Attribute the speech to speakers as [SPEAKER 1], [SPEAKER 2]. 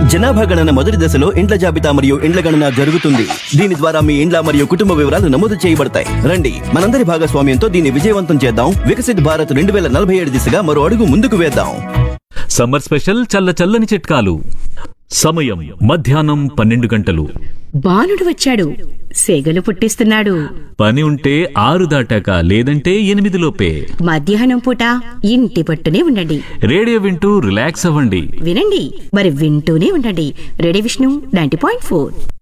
[SPEAKER 1] జనాభా గణన మొదటి దశలో ఇండ్ల జాబితా మరియు ఇండ్ల గణన జరుగుతుంది దీని ద్వారా మీ ఇండ్ల మరియు కుటుంబ వివరాలు నమోదు చేయబడతాయి రండి మనందరి భాగస్వామ్యంతో దీన్ని విజయవంతం చేద్దాం వికసిత్ భారత్ రెండు వేల నలభై ఏడు దిశగా మరో అడుగు ముందుకు వేద్దాం
[SPEAKER 2] సమ్మర్ స్పెషల్ చల్ల చల్లని చిట్కాలు సమయం మధ్యాహ్నం పన్నెండు గంటలు
[SPEAKER 3] బాలుడు వచ్చాడు సెగలు పుట్టిస్తున్నాడు
[SPEAKER 2] పని ఉంటే ఆరు దాటాక లేదంటే ఎనిమిది లోపే
[SPEAKER 3] మధ్యాహ్నం పూట ఇంటి పట్టునే ఉండండి
[SPEAKER 2] రేడియో వింటూ రిలాక్స్ అవ్వండి
[SPEAKER 3] వినండి మరి వింటూనే ఉండండి ready Vishnu ninety point four